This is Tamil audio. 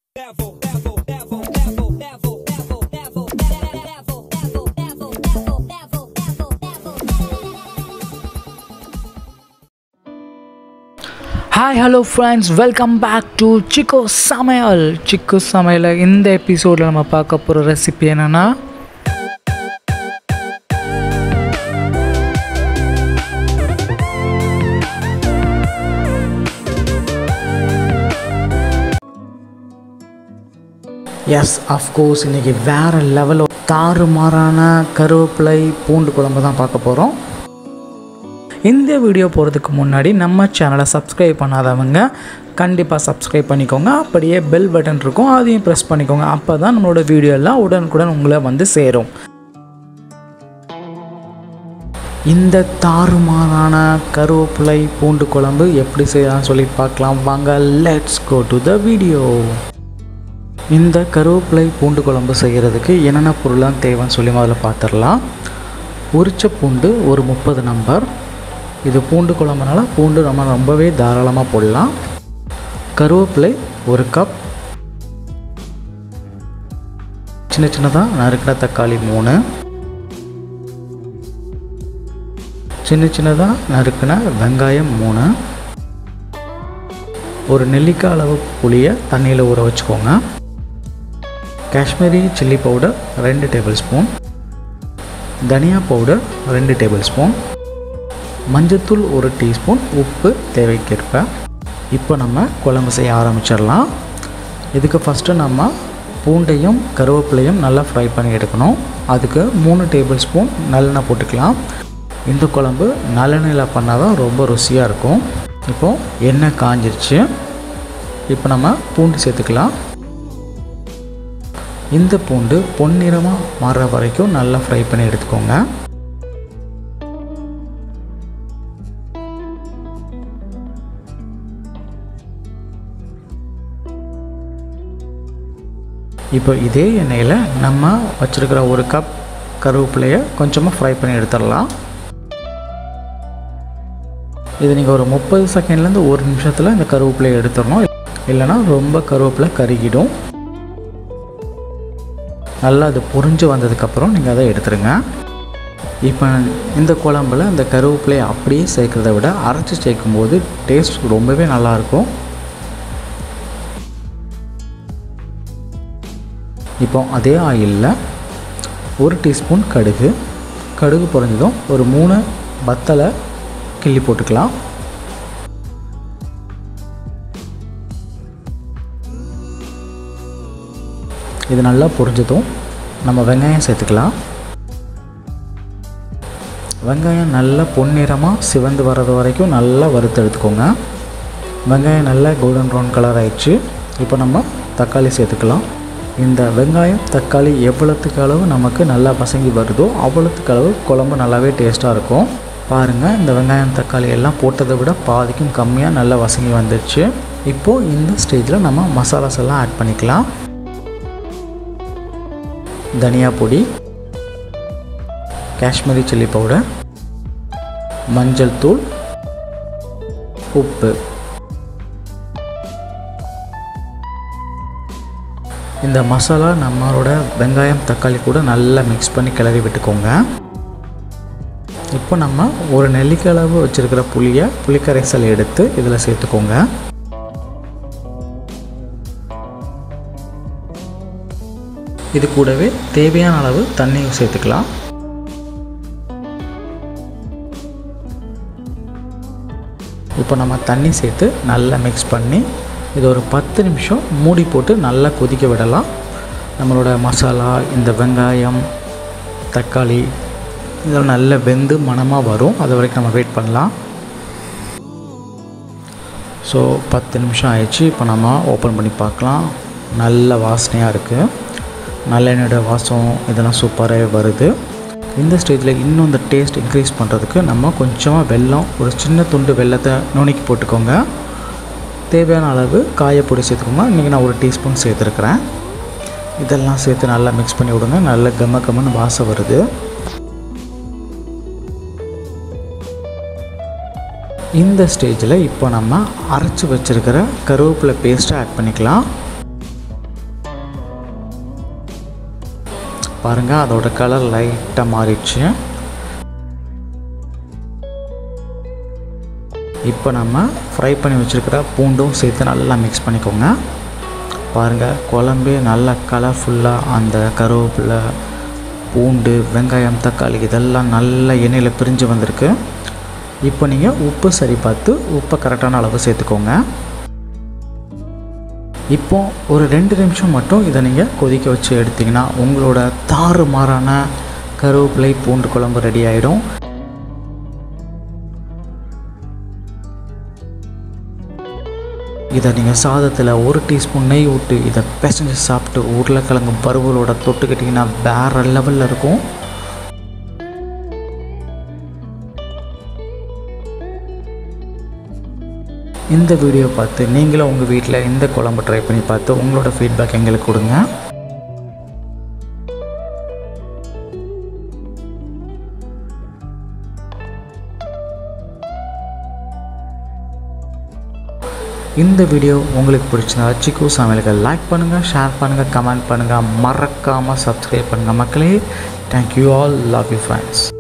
hi hello friends welcome back to சிக்கோ சமையல் சிக்கோ சமையலில் இந்த எபிசோடில் நம்ம பார்க்க போகிற ரெசிபி என்னென்னா எஸ் அஃப்கோர்ஸ் இன்றைக்கி வேறு லெவலில் தாறுமாறான கருவேப்பிலை பூண்டு குழம்பு தான் பார்க்க போகிறோம் இந்த வீடியோ போகிறதுக்கு முன்னாடி நம்ம சேனலை சப்ஸ்கிரைப் பண்ணாதவங்க கண்டிப்பாக சப்ஸ்கிரைப் பண்ணிக்கோங்க அப்படியே பெல் பட்டன் இருக்கும் அதையும் ப்ரெஸ் பண்ணிக்கோங்க அப்போ தான் நம்மளோட வீடியோ எல்லாம் உடனுக்குடன் உங்களை வந்து சேரும் இந்த தாறுமாறான கருவேப்பிலை பூண்டு குழம்பு எப்படி செய்யலாம்னு சொல்லி பார்க்கலாம் வாங்க let's go to the video இந்த கருவேப்பிலை பூண்டு குழம்பு செய்கிறதுக்கு என்னென்ன பொருளாம் தேவைன்னு சொல்லி முதல்ல பார்த்துடலாம் உரிச்ச பூண்டு ஒரு முப்பது நம்பர் இது பூண்டு குழம்புனால பூண்டு நம்ம ரொம்பவே தாராளமாக போடலாம் கருவேப்பிலை ஒரு கப் சின்ன சின்னதாக நறுக்கின தக்காளி மூணு சின்ன சின்னதாக நறுக்கின வெங்காயம் மூணு ஒரு நெல்லிக்காய் அளவு புளியை தண்ணியில் ஊற வச்சுக்கோங்க காஷ்மீரி சில்லி பவுடர் ரெண்டு டேபிள் ஸ்பூன் தனியா பவுடர் ரெண்டு டேபிள் ஸ்பூன் மஞ்சத்தூள் ஒரு டீஸ்பூன் உப்பு தேவைக்கேற்ப இப்போ நம்ம குழம்பு செய்ய ஆரம்பிச்சிடலாம் இதுக்கு ஃபஸ்ட்டு நம்ம பூண்டையும் கருவேப்பிலையும் நல்லா ஃப்ரை பண்ணி எடுக்கணும் அதுக்கு மூணு டேபிள் ஸ்பூன் நல்லெண்ணெய் போட்டுக்கலாம் இந்த குழம்பு நல்லெண்ணெயில் பண்ணால் தான் ரொம்ப ருசியாக இருக்கும் இப்போது எண்ணெய் காஞ்சிருச்சு இப்போ நம்ம பூண்டு சேர்த்துக்கலாம் இந்த பூண்டு பொன்னிறமாக மாறுற வரைக்கும் நல்லா ஃப்ரை பண்ணி எடுத்துக்கோங்க இப்போ இதே எண்ணெயில் நம்ம வச்சுருக்கிற ஒரு கப் கருவேப்பிலையை கொஞ்சமாக ஃப்ரை பண்ணி எடுத்துடலாம் இது நீங்கள் ஒரு முப்பது செகண்ட்லேருந்து ஒரு நிமிஷத்தில் இந்த கருவேப்பிலையை எடுத்துடணும் இல்லைனா ரொம்ப கருவேப்பிலை கருகிடும் நல்லா அது பொரிஞ்சு வந்ததுக்கப்புறம் நீங்கள் அதை எடுத்துருங்க இப்போ இந்த குழம்புல இந்த கருவேப்பிலையை அப்படியே சேர்க்குறத விட அரைச்சி சேர்க்கும்போது டேஸ்ட் ரொம்பவே நல்லாயிருக்கும் இப்போ அதே ஆயிலில் ஒரு டீஸ்பூன் கடுகு கடுகு பொறிஞ்சதும் ஒரு மூணு வத்தலை கிள்ளி போட்டுக்கலாம் இது நல்லா பொரிஞ்சதும் நம்ம வெங்காயம் சேர்த்துக்கலாம் வெங்காயம் நல்லா பொன்னிறமாக சிவந்து வர்றது வரைக்கும் நல்லா வறுத்து எடுத்துக்கோங்க வெங்காயம் நல்லா கோல்டன் ப்ரௌன் கலர் ஆயிடுச்சு இப்போ நம்ம தக்காளி சேர்த்துக்கலாம் இந்த வெங்காயம் தக்காளி எவ்வளோத்துக்கு அளவு நமக்கு நல்லா பசங்கி வருதோ அவ்வளோத்துக்கு அளவு குழம்பு நல்லாவே டேஸ்ட்டாக இருக்கும் பாருங்கள் இந்த வெங்காயம் தக்காளி எல்லாம் போட்டதை விட பாதிக்கும் கம்மியாக நல்லா வசங்கி வந்துடுச்சு இப்போது இந்த ஸ்டேஜில் நம்ம மசாலாஸ் எல்லாம் ஆட் பண்ணிக்கலாம் தனியா பொடி காஷ்மீரி சில்லி பவுடர் மஞ்சள் தூள் உப்பு இந்த மசாலா நம்மளோட வெங்காயம் தக்காளி கூட நல்லா மிக்ஸ் பண்ணி கிளறி விட்டுக்கோங்க இப்போ நம்ம ஒரு நெல்லிக்காய் அளவு வச்சுருக்கிற புளியை புளிக்கரைசல் எடுத்து இதில் சேர்த்துக்கோங்க இது கூடவே தேவையான அளவு தண்ணியும் சேர்த்துக்கலாம் இப்போ நம்ம தண்ணி சேர்த்து நல்லா மிக்ஸ் பண்ணி இது ஒரு பத்து நிமிஷம் மூடி போட்டு நல்லா கொதிக்க விடலாம் நம்மளோட மசாலா இந்த வெங்காயம் தக்காளி இதெல்லாம் நல்லா வெந்து மணமாக வரும் அது வரைக்கும் நம்ம வெயிட் பண்ணலாம் ஸோ பத்து நிமிஷம் ஆயிடுச்சு இப்போ நம்ம ஓப்பன் பண்ணி பார்க்கலாம் நல்ல வாசனையாக இருக்குது நல்லெண்ணெயோட வாசம் இதெல்லாம் சூப்பராகவே வருது இந்த ஸ்டேஜில் இன்னும் இந்த டேஸ்ட் இன்க்ரீஸ் பண்ணுறதுக்கு நம்ம கொஞ்சமாக வெல்லம் ஒரு சின்ன துண்டு வெள்ளத்தை நுணுக்கி போட்டுக்கோங்க தேவையான அளவு காயப்பொடி சேர்த்துக்கோங்க இன்றைக்கி நான் ஒரு டீஸ்பூன் சேர்த்துருக்குறேன் இதெல்லாம் சேர்த்து நல்லா மிக்ஸ் பண்ணி விடுங்க நல்ல கம்ம கம்மன்னு வாசம் வருது இந்த ஸ்டேஜில் இப்போ நம்ம அரைச்சி வச்சுருக்கிற கருவேப்பிலை பேஸ்ட்டை ஆட் பண்ணிக்கலாம் பாருங்கள் அதோட கலர் லைட்டாக மாறிடுச்சு இப்போ நம்ம ஃப்ரை பண்ணி வச்சுருக்கிற பூண்டும் சேர்த்து நல்லா மிக்ஸ் பண்ணிக்கோங்க பாருங்கள் குழம்பு நல்லா கலர்ஃபுல்லாக அந்த கருவேப்பிலை பூண்டு வெங்காயம் தக்காளி இதெல்லாம் நல்ல எண்ணெயில் பிரிஞ்சு வந்திருக்கு இப்போ நீங்கள் உப்பு சரி பார்த்து உப்பை கரெக்டான அளவு சேர்த்துக்கோங்க இப்போ ஒரு ரெண்டு நிமிஷம் மட்டும் இதை நீங்கள் கொதிக்க வச்சு எடுத்திங்கன்னா உங்களோட தாறு மாறான கருவேப்பிலை பூண்டு குழம்பு ரெடி ஆகிடும் இதை நீங்கள் சாதத்தில் ஒரு டீஸ்பூன் நெய் விட்டு இதை பிசைஞ்சு சாப்பிட்டு உருளைக்கிழங்கு பருவலோட தொட்டுக்கிட்டிங்கன்னா வேறு லெவலில் இருக்கும் இந்த வீடியோ பார்த்து நீங்களும் உங்கள் வீட்டில் இந்த குழம்பு ட்ரை பண்ணி பார்த்து உங்களோட ஃபீட்பேக் எங்களுக்கு கொடுங்க இந்த வீடியோ உங்களுக்கு பிடிச்சிருந்தா சிக்கு சமையலுக்கு லைக் பண்ணுங்கள் ஷேர் பண்ணுங்கள் கமெண்ட் பண்ணுங்கள் மறக்காமல் சப்ஸ்கிரைப் பண்ணுங்கள் மக்களே thank you all love you friends